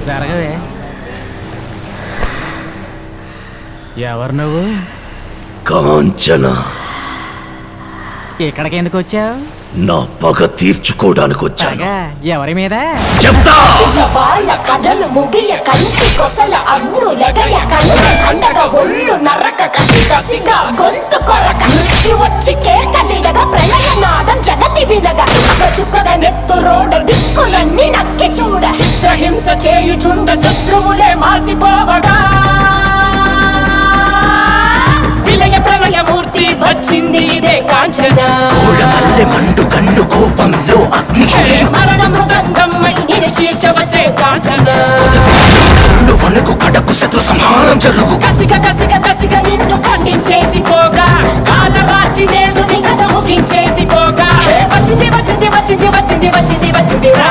జరగవే ఎవరు నువ్వు కాంచన ఇక్కడికి ఎందుకు వచ్చావు నా పగ తీర్చుకోవడానికి వచ్చాను పగ ఎవరి మీద చెప్తా వాళ్ళ కథలు ముగియ కంటి కొసల అగ్గు లెగయ కండ కండగ ఒళ్ళు నరక కసి కసిగా గొంతు కొరక మృత్యు వచ్చి కేకలిడగా ప్రళయ నాదం జగతి వినగా చుక్కగా నెత్తు రోడ దిక్కులన్నీ నక్కి చూడ చిత్రహింస చేయుచుండ శత్రువులే మాసిపోవగా విలయ ప్రళయ మూర్తి వచ్చింది ఇదే కాంచన కోడమల్లె మండు కన్ను కోపంలో అగ్ని మరణ మృదంగమ్మై నిన్ను చీల్చవచ్చే కాంచన కళ్ళు వణుకు కడకు శత్రు సంహారం జరుగు కసిగ కసిగ కసిగ నిన్ను ఖండించేసి పోగా కాల రాచి నేడు నీ కథ ముగించేసి పోగా వచ్చింది వచ్చింది వచ్చింది వచ్చింది వచ్చింది వచ్చింది రా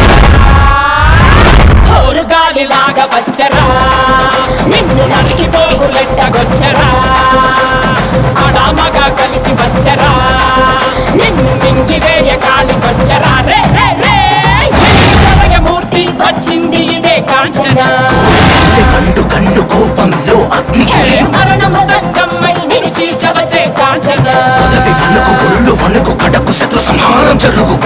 హోరు గాలిలాగా వచ్చరా నిన్ను నరికి పోగులెట్టగొచ్చరా అడామగా కలిసి వచ్చరా నిన్ను మింగి వేయ కాలి వచ్చరా రే రే రే మూర్తి వచ్చింది ఇదే కాంచన కోడమల్లె మండు కన్ను కోపంలో అగ్ని మరణ మృదంగమ్మై నిన్ను చీల్చవచ్చే కాంచన పదవి వణుకు ఒళ్ళు వణుకు కడకు శత్రు సంహారం జరుగు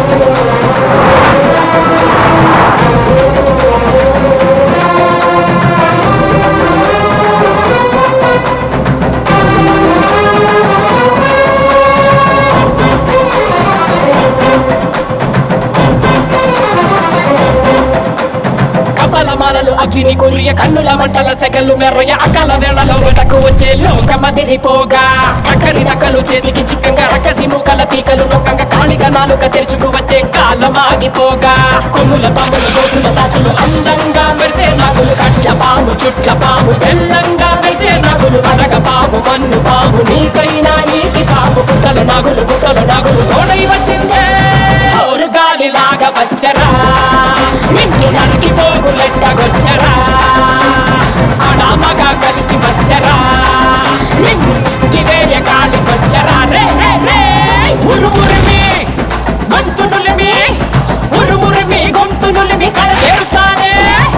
కపలమాలలు అగ్ని కురియ కన్నుల మంటల సెగలు మెర్రయ అకల వేళలో వెటకు వచ్చే లోకమదిరిపోగా అక్కడి నకలు చేతికి చిక్కంగా రకసి ముక్కల పీకలు నొక్కంగా కాళిక నాలుక తెరుచుకు వచ్చే కాలం ఆగిపోగా కొమ్ముల పాముల గోతుల తాచులు అందంగా మెరిసే నాగులు కట్ల పాము చుట్ల పాము తెల్లంగా వేసే నాగులు అనగ పాము మన్ను పాము నీకైనా నీటి పాము కుక్కలు నాగులు కుక్కలు నాగులు తోడై వచ్చిందే హోరు గాలిలాగా వచ్చరా నిన్ను నరికి పోగులెట్టగొచ్చరా అడామగా కలిసి వచ్చరా నిన్ను వేయ కాలికొచ్చరా రే రే రే ఉరుమురిమి గొంతునులిమి ఉరుమురిమి గొంతునులిమి కడ చేస్తానే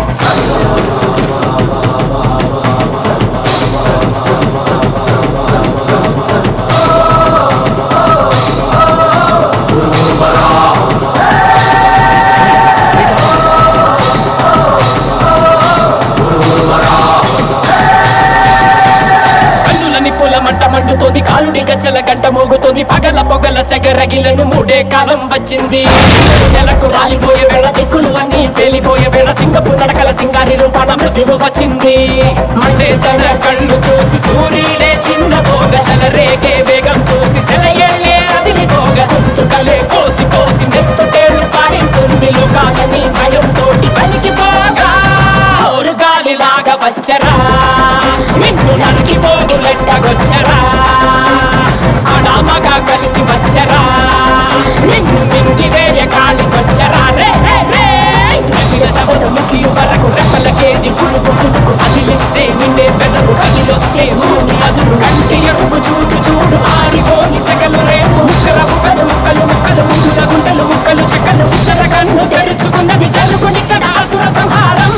కన్నుల నిప్పుల మంట మండుతోంది కాలుడి గజ్జల గంట మోగుతోంది పగల పొగల సెగరగిలను మూడే కాలం వచ్చింది నెలకు రాలిపోయే వేళ దిక్కులు అన్ని పేలిపోయే వేళ సింగపు నడకల సింగారి రూపాన మృత్యువు వచ్చింది మండే తన కళ్ళు చూసి సూర్యుడే చిన్న పోగ శలరేగే వేగం చూసి సెలయేళ్ళే అదిరి పోగ తుత్తుకలే కోసి కోసి నెత్తుటేళ్ళు పారిస్తుంది లోకాలని భయం తోటి పనికి పోగా హౌరు గాలిలాగా వచ్చరా నిన్ను నరికి పోగులెట్టగొచ్చరా అడామగా కలిసి వచ్చరా నిన్ను మింగి వేయ కాలికొచ్చరా రే రే రే కసిగ సవరు ముఖియు వరకు రెప్పలకేది కులుకు కులుకు అదిలిస్తే నిన్నే బెదరు కదిలొస్తే భూమి అదురు కంటి ఎరుపు చూడు చూడు ఆరిపోని సగలు రేపు ముక్కల ముక్కలు ముక్కలు ముక్కలు ముగ్గుల గుంటలు ముక్కలు చెక్కలు చిచ్చర కన్ను తెరుచుకున్నది జరుగునిక్కడ అసుర సంహారం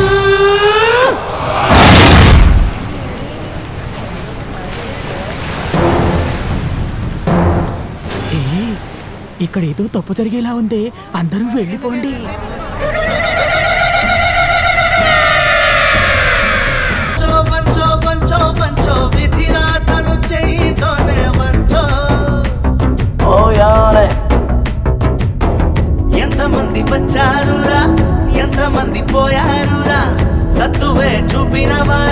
ఇక్కడ ఏదో తప్పు జరిగేలా ఉంది అందరూ వెళ్ళిపోండి వంచో వంచో వంచో వంచో విధిరాతను చేయితోనే వంచో ఓయాలే ఎంతమంది వచ్చారురా ఎంతమంది పోయారురా సత్తువే చూపిన